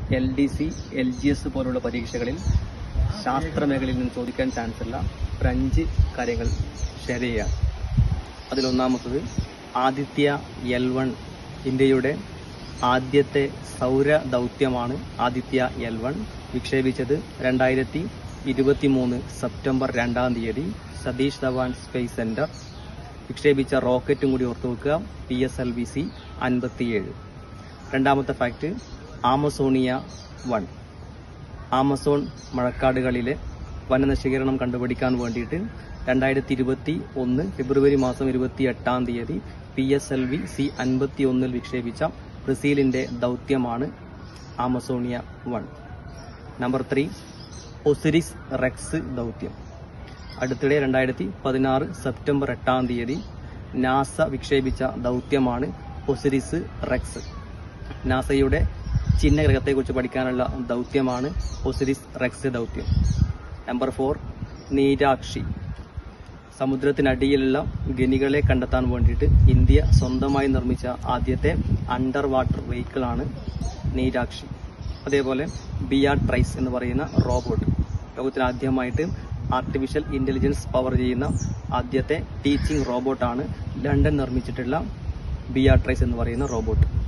L D C L G S പോലുള്ള പരീക്ഷകളിൽ ശാസ്ത്രമേഖലയിൽ നിന്ന് ചോദിക്കാൻ ചാൻസ് ഉള്ള ഒരു അഞ്ച് കാര്യങ്ങൾ ഷെയർ ചെയ്യാം അതിലൊന്നാമത്തത് ആദിത്യ എൽ വൺ ഇന്ത്യയുടെ ആദ്യത്തെ സൗര ദൗത്യമാണ് ആദിത്യ എൽ വൺ വിക്ഷേപിച്ചത് രണ്ടായിരത്തി ഇരുപത്തി മൂന്ന് സെപ്റ്റംബർ രണ്ടാം തീയതി സതീഷ് ധവാൻ സ്പേസ് സെന്റർ വിക്ഷേപിച്ച റോക്കറ്റും കൂടി ഓർത്തു വെക്കുക P S L V C അൻപത്തിയേഴ് രണ്ടാമത്തെ ഫാക്ട് ആമസോണിയ വൺ ആമസോൺ മഴക്കാടുകളിലെ വനനശീകരണം കണ്ടുപിടിക്കാൻ വേണ്ടിയിട്ട് രണ്ടായിരത്തി ഇരുപത്തി ഒന്ന് ഫെബ്രുവരി മാസം ഇരുപത്തി എട്ടാം തീയതി P S L V C അൻപത്തി ഒന്നിൽ വിക്ഷേപിച്ച ബ്രസീലിന്റെ ദൗത്യമാണ് Amazonia one number three Osiris Rex ദൗത്യം അടുത്തിടെ രണ്ടായിരത്തി പതിനാറ് സെപ്റ്റംബർ എട്ടാം തീയതി നാസ വിക്ഷേപിച്ച ദൗത്യമാണ് ഒസിരിസ് റെക്സ് നാസയുടെ ചിഹ്നഗ്രഹത്തെക്കുറിച്ച് പഠിക്കാനുള്ള ദൗത്യമാണ് ഒസിരിസ് റെക്സ് ദൗത്യം നമ്പർ ഫോർ നീരാക്ഷി സമുദ്രത്തിനടിയിലുള്ള ഗനികളെ കണ്ടെത്താൻ വേണ്ടിയിട്ട് ഇന്ത്യ സ്വന്തമായി നിർമ്മിച്ച ആദ്യത്തെ അണ്ടർ വാട്ടർ വെഹിക്കിളാണ് നീരാക്ഷി അതേപോലെ ബിയാ ട്രൈസ് എന്ന് പറയുന്ന റോബോട്ട് ലോകത്തിൽ ആദ്യമായിട്ട് ആർട്ടിഫിഷ്യൽ ഇന്റലിജൻസ് പവർ ചെയ്യുന്ന ആദ്യത്തെ ടീച്ചിങ് റോബോട്ടാണ് ലണ്ടൻ നിർമ്മിച്ചിട്ടുള്ള ബിയാ ട്രൈസ് എന്ന് പറയുന്ന റോബോട്ട്